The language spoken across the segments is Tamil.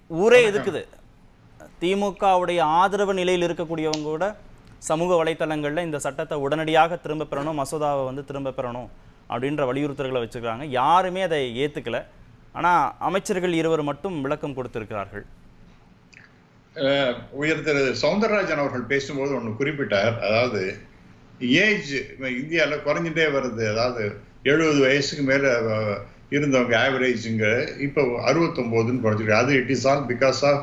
ஊரே எதுக்குது திமுகவுடைய ஆதரவு நிலையில் இருக்கக்கூடியவங்க கூட சமூக வலைத்தளங்கள்ல இந்த சட்டத்தை உடனடியாக திரும்ப பெறணும் மசோதாவை வந்து திரும்ப பெறணும் அப்படின்ற வலியுறுத்தல்களை வச்சிருக்காங்க யாருமே அதை ஏத்துக்கல ஆனா அமைச்சர்கள் இருவர் மட்டும் விளக்கம் கொடுத்திருக்கிறார்கள் அஹ் உயர் திரு சவுந்தரராஜன் அவர்கள் பேசும்போது ஒன்று குறிப்பிட்டார் அதாவது ஏஜ் இந்தியாவில் குறைஞ்சிட்டே வருது அதாவது எழுபது வயசுக்கு மேலே இருந்தவங்க ஆவரேஜுங்க இப்போ அறுபத்தொம்போதுன்னு குறைஞ்சிருக்கு அது it is all because of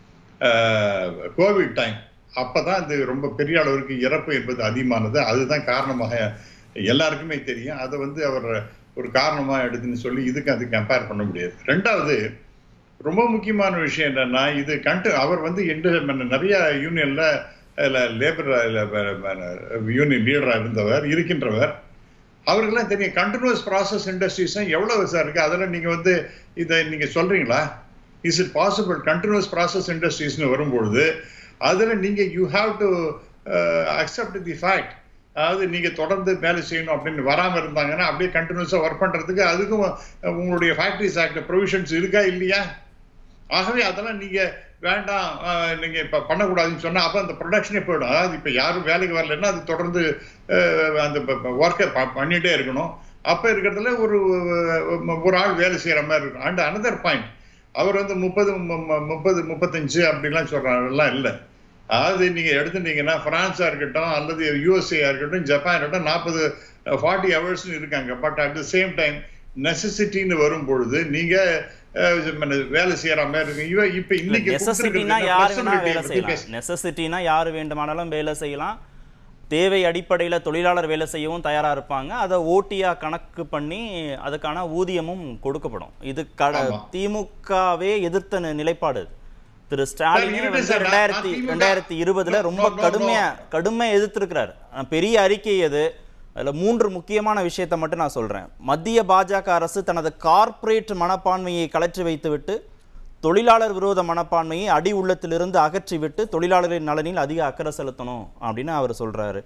covid time அப்போ தான் இது ரொம்ப பெரிய அளவிற்கு இறப்பு என்பது அதிகமானது அதுதான் காரணமாக எல்லாருக்குமே தெரியும் அதை வந்து அவர் ஒரு காரணமாக எடுத்துன்னு சொல்லி இதுக்கு அது கம்பேர் பண்ண முடியாது ரெண்டாவது ரொம்ப முக்கியமான விஷயம் என்னன்னா இது கண்டு அவர் வந்து எண்டு நிறைய யூனியன்ல லேபர் யூனியன் லீடராக இருந்தவர் இருக்கின்றவர் அவருக்கெல்லாம் தெரியும் கண்டினியூஸ் ப்ராசஸ் இண்டஸ்ட்ரீஸும் எவ்வளவு சார் இருக்கு அதில் நீங்க வந்து இதை நீங்க சொல்றீங்களா is it possible continuous process இண்டஸ்ட்ரீஸ்னு வரும்பொழுது அதில் நீங்க you have to accept the fact அதாவது நீங்க தொடர்ந்து வேலை செய்யணும் அப்படின்னு வராம இருந்தாங்கன்னா அப்படியே கண்டினியூஸா ஒர்க் பண்றதுக்கு அதுக்கும் உங்களுடைய ஃபேக்டரிஸ் ஆக்ட் ப்ரொவிஷன்ஸ் இருக்கா இல்லையா ஆகவே அதெல்லாம் நீங்க வேண்டாம் ஆஹ், நீங்க இப்ப பண்ணக்கூடாதுன்னு சொன்னா அப்ப அந்த ப்ரொடக்ஷனே போயிடும் அதாவது இப்ப யாரும் வேலைக்கு வரலைன்னா அது தொடர்ந்து ஆஹ், அந்த ஒர்க்கை பண்ணிட்டே இருக்கணும் அப்ப இருக்கிறதுல ஒரு ஒரு ஆள் வேலை செய்யற மாதிரி இருக்கும் அண்ட் அனதர் பாயிண்ட் அவர் வந்து முப்பது மு- மு- முப்பது முப்பத்தஞ்சு அப்படிலாம் சொல்றாங்கலாம் இல்லை அதாவது நீங்க எடுத்துட்டீங்கன்னா பிரான்ஸா இருக்கட்டும் அல்லது யூஎஸ்ஏ இருக்கட்டும் ஜப்பான் இருக்கட்டும் நாற்பது ஃபார்ட்டி ஹவர்ஸ் இருக்காங்க but at the same time நெசசிட்டின்னு வரும் பொழுது நீங்க அஹ், மன- வேலை செய்யற மாதிரி இருக்கு இவ இப்ப இன்னைக்கு நெசசிட்டினா கொடுத்திருக்கிற யாரு வேணா flexibility வேலை பத்தி செய்யலாம் பேச- நெசசிட்டினா யாரு வேண்டுமானாலும் வேலை செய்யலாம் தேவை அடிப்படையில் தொழிலாளர் வேலை செய்யவும் தயாரா இருப்பாங்க அதை ஓட்டியா கணக்கு பண்ணி அதுக்கான ஊதியமும் கொடுக்கப்படும் இது கட ஆமா. திமுகவே எதிர்த்த நி- நிலைப்பாடு இது. திரு ஸ்டாலினே இருக்கு வந்து சார், நான் ரெண்டாயிரத்தி திமுக ரெண்டாயிரத்தி இருபதுல No, ரொம்ப no, no, கடுமையா கடுமையா எதிர்த்திருக்கிறார் ஆனா, பெரிய அறிக்கை அது அதுல மூன்று முக்கியமான விஷயத்தை மட்டும் நான் சொல்றேன் மத்திய பாஜக அரசு தனது கார்ப்பரேட் மனப்பான்மையை கலற்றி வைத்துவிட்டு தொழிலாளர் விரோத மனப்பான்மையை அடி உள்ளத்திலிருந்து அகற்றிவிட்டு தொழிலாளர்களின் நலனில் அதிக அக்கறை செலுத்தணும் அப்படின்னு அவர் சொல்றாரு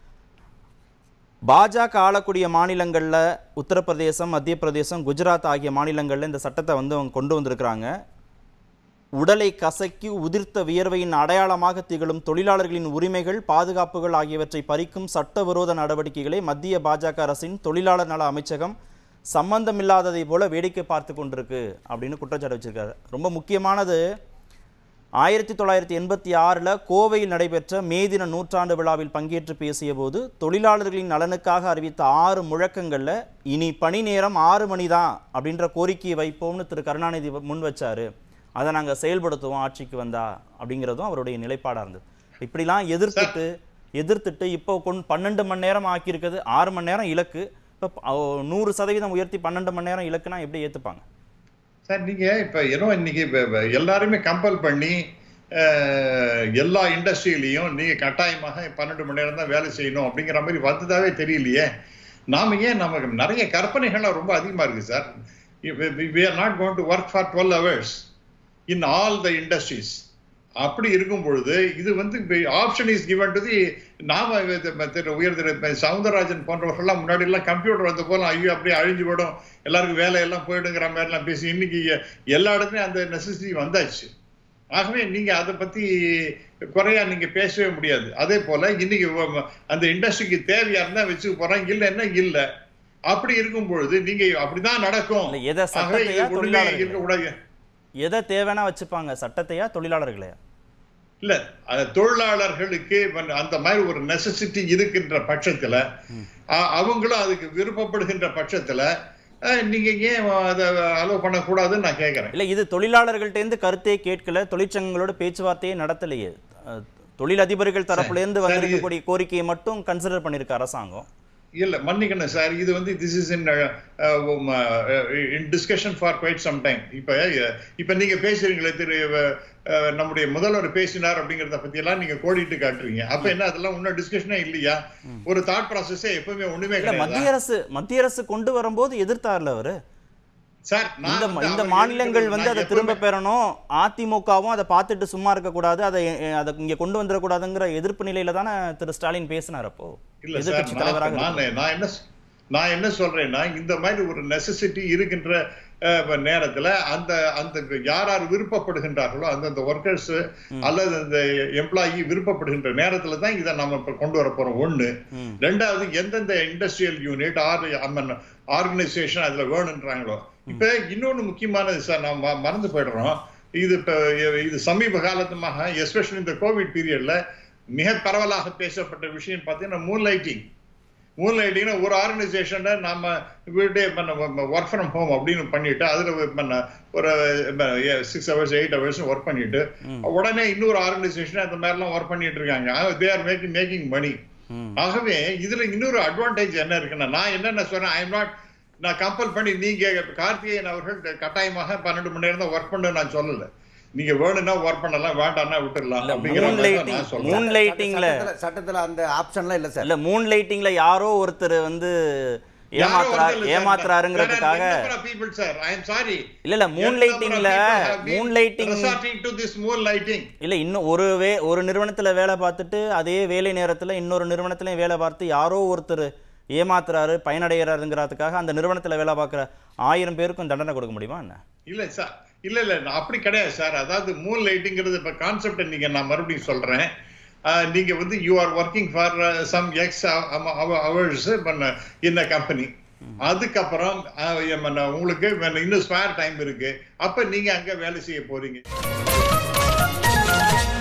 பாஜக ஆளக்கூடிய மாநிலங்கள்ல உத்தரப்பிரதேசம் மத்திய பிரதேசம் குஜராத் ஆகிய மாநிலங்கள்ல இந்த சட்டத்தை வந்து அவங்க கொண்டு வந்திருக்கிறாங்க உடலை கசக்கி உதிர்த்த வியர்வையின் அடையாளமாக திகழும் தொழிலாளர்களின் உரிமைகள் பாதுகாப்புகள் ஆகியவற்றை பறிக்கும் சட்டவிரோத நடவடிக்கைகளை மத்திய பாஜக அரசின் தொழிலாளர் நல அமைச்சகம் சம்பந்தமில்லாததை போல வேடிக்கை பார்த்து கொண்டிருக்கு அப்படின்னு குற்றச்சாட்டு வச்சிருக்காரு ரொம்ப முக்கியமானது ஆயிரத்தி தொள்ளாயிரத்தி எண்பத்தி ஆறில் கோவையில் நடைபெற்ற மே தின நூற்றாண்டு விழாவில் பங்கேற்று பேசிய போது தொழிலாளர்களின் நலனுக்காக அறிவித்த ஆறு முழக்கங்களில் இனி பணி நேரம் ஆறு மணி தான் அப்படின்ற கோரிக்கையை வைப்போம்னு திரு கருணாநிதி முன் வச்சாரு அதை நாங்கள் செயல்படுத்துவோம் ஆட்சிக்கு வந்தா அப்படிங்கிறதும் அவருடைய நிலைப்பாடாக இருந்தது இப்படிலாம் எதிர்த்துட்டு எதிர்த்துட்டு இப்போ கொண்டு பன்னெண்டு மணி நேரம் ஆக்கியிருக்குது ஆறு மணி நேரம் இலக்கு இப்போ நூறு சதவீதம் உயர்த்தி பன்னெண்டு மணி நேரம் இலக்குனா எப்படி ஏற்றுப்பாங்க சார் நீங்க இப்ப ஏதோ இன்னைக்கு இப்ப- இப்ப எல்லாருமே கம்பல் பண்ணி அஹ், எல்லா இண்டஸ்ட்ரியிலையும் நீங்க கட்டாயமாக பன்னெண்டு மணி நேரம் தான் வேலை செய்யணும் அப்படிங்கிற மாதிரி வந்ததாவே தெரியலையே நாம ஏன் நமக்கு நிறைய கற்பனைகள்லாம் ரொம்ப அதிகமா இருக்கு sir we are not going to work for twelve hours in all the industries அப்படி இருக்கும் பொழுது இது வந்து option is given to the நாம இது ம- திரு உயர் திரு ம- சவுந்தரராஜன் போன்றவர்கள்லாம் முன்னாடி எல்லாம் கம்ப்யூட்டர் வந்த போல ஐயோ அப்படியே அழிஞ்சு போயிடும் எல்லாருக்கும் வேலையெல்லாம் போயிடுங்கிற மாதிரிலாம் பேசி இன்னைக்கு எ- எல்லா இடத்துலயும் அந்த நெசசிட்டி வந்தாச்சு ஆகவே நீங்க அதை பத்தி குறையா நீங்க பேசவே முடியாது அதே போல இன்னைக்கு வ- அந்த இண்டஸ்ட்ரிக்கு தேவையா இருந்தா வச்சுக்க போறாங்க இல்லைன்னா இல்ல அப்படி இருக்கும் பொழுது நீங்க அப்படிதான் நடக்கும் இல்ல, எதை ஆகவே சட்டத்தையா இது ஒண்ணுமே தொழிலாளர்களையா? இருக்கக்கூடாது எதை தேவைன்னா வச்சுப்பாங்க சட்டத்தையா தொழிலாளர்களையா இல்ல அது தொழிலாளர்களுக்கு வந்து அந்த மாதிரி ஒரு நெசசிட்டி இருக்கின்ற பட்சத்துல அ- அவங்களும் அதுக்கு விருப்பப்படுகின்ற பட்சத்துல அஹ், நீங்க ஏன் அதை அலோவ் பண்ணக்கூடாதுன்னு நான் கேட்கறேன் இல்ல இது தொழிலாளர்கள்ட்டேருந்து கருத்தே கேட்கல தொழிற்சங்கங்களோட பேச்சுவார்த்தையே நடத்தலையே அஹ், தொழிலதிபர்கள் தரப்புல இருந்து சரி. வந்திருக்கக்கூடிய கோரிக்கையை மட்டும் கன்சிடர் பண்ணிருக்கு அரசாங்கம் இல்ல மன்னிக்கணும் சார் இது வந்து this is in in discussion for quite some time இப்ப அஹ், இப்ப நீங்க பேசுறீங்களே திரு அஹ், நம்முடைய முதல்வர் பேசினார் அப்படிங்கறத பத்தி எல்லாம் நீங்க கோடிட்டு காட்டுறீங்க அப்ப என்ன அதெல்லாம் இன்னும் டிஸ்கஷனே இல்லையா ஒரு தாட் ப்ராசஸே எப்பவுமே ஒண்ணுமே இல்ல கிடையாது மத்திய அரசு மத்திய அரசு கொண்டு வரும்போது எதிர்த்தார்ல அவரு சார் நான் இந்த வந்து இந்த அவர் மாநிலங்கள் இருக்கிறது வந்து நான் அதை எப்பவுமே- திரும்ப பெறணும் அதிமுகவும் அதை பார்த்துட்டு சும்மா இருக்கக்கூடாது அதை அஹ், அதை இங்க கொண்டு வந்துடக்கூடாதுங்கிற எதிர்ப்பு நிலையில தானே திரு ஸ்டாலின் பேசினார் அப்போ இல்ல சார் எதிர்க்கட்சி நான் தலைவராக நான் நான் என்ன சொ- நான் என்ன சொல்றேன்னா இந்த மாதிரி ஒரு நெசசிட்டி இருக்கின்ற அஹ், நேரத்துல அந்த அந்த யார் யார் விருப்பப்படுகின்றார்களோ அந்தந்த ஒர்க்கர்ஸ் அல்லது அந்த எம்ப்ளாயி விருப்பப்படுகின்ற நேரத்துல தான் இதை நம்ம இப்ப கொண்டு வர போறோம் ஒண்ணு ம். ரெண்டாவது எந்தெந்த இண்டஸ்ட்ரியல் யூனிட் ஆர் ஆர்கனைசேஷன் அதுல வேணுன்றாங்களோ இப்ப இன்னொன்னு முக்கியமானது சார் நம்ம ம- மறந்து போயிடுறோம் இது இப்ப இது சமீப காலத்துமாக எஸ்பெஷலி இந்த கோவிட் பீரியட்ல மிக பரவலாக பேசப்பட்ட விஷயம் பார்த்தீங்கன்னா மூன் லைட்டிங் மூன் லைட்டிங்னா ஒரு ஆர்கனைசேஷனை நம்ம வீட்டே பண்ண ஒர்க் ஃப்ரம் ஹோம் அப்படின்னு பண்ணிட்டு அதுல பண்ண ஒரு six hours eight hours work பண்ணிட்டு உடனே இன்னொரு ஆர்கனைசேஷன் அந்த மாதிரிலாம் ஒர்க் பண்ணிட்டு இருக்காங்க they are making making money ம். ஆகவே இதுல இன்னொரு அட்வான்டேஜ் என்ன இருக்குன்னா நான் என்னென்ன சொல்றேன் ஐ எம் நாட் நான் கம்பல் பண்ணி நீங்க கார்த்திகேயன் அவர்கள் கட்டாயமாக பன்னெண்டு மணி நேரம் தான் ஒர்க் பண்ண நான் சொல்லல நீங்க வேணும்னா ஒர்க் பண்ணலாம் வேண்டாம்னா விட்டுடலாம் இல்ல அப்படிங்கிற மாதிரி தான் moonlighting- நான் சொல்றேன் moon லைட்டிங்ல சட்டத்துல- சட்டத்துல அந்த ஆப்ஷன்லாம் இல்ல சார் இல்ல மூன் லைட்டிங்ல யாரோ ஒருத்தர் வந்து ஏமாத்துறா ஏமாத்துறாருங்கிறதுக்காக people sir I am sorry இல்ல இல்ல மூன் லைட்டிங்ல moonlighting to this moonlighting இல்ல இன்னும் ஒரு வே ஒரு நிறுவனத்துல வேலை பார்த்துட்டு அதே வேலை நேரத்துல இன்னொரு நிறுவனத்திலயும் வேலை பார்த்து யாரோ ஒருத்தர் ஏமாத்துறாரு பயனடைகிறாருங்கிறதுக்காக அந்த நிறுவனத்துல வேலை பார்க்குற ஆயிரம் பேருக்கும் தண்டனை கொடுக்க முடியுமா என்ன இல்ல சார் இல்ல இல்ல நான் அப்படி கிடையாது சார் அதாவது மூன் லைட்டிங்கிறது இப்ப கான்செப்ட் நீங்க நான் மறுபடியும் சொல்றேன் ஆஹ் நீங்க வந்து you are working for some X hours பண்ண இந்த கம்பெனி அதுக்கப்புறம் ஆஹ் என்ன, உங்களுக்கு இன்னும் ஸ்பேர் டைம் இருக்கு அப்ப நீங்க அங்க வேலை செய்ய போறீங்க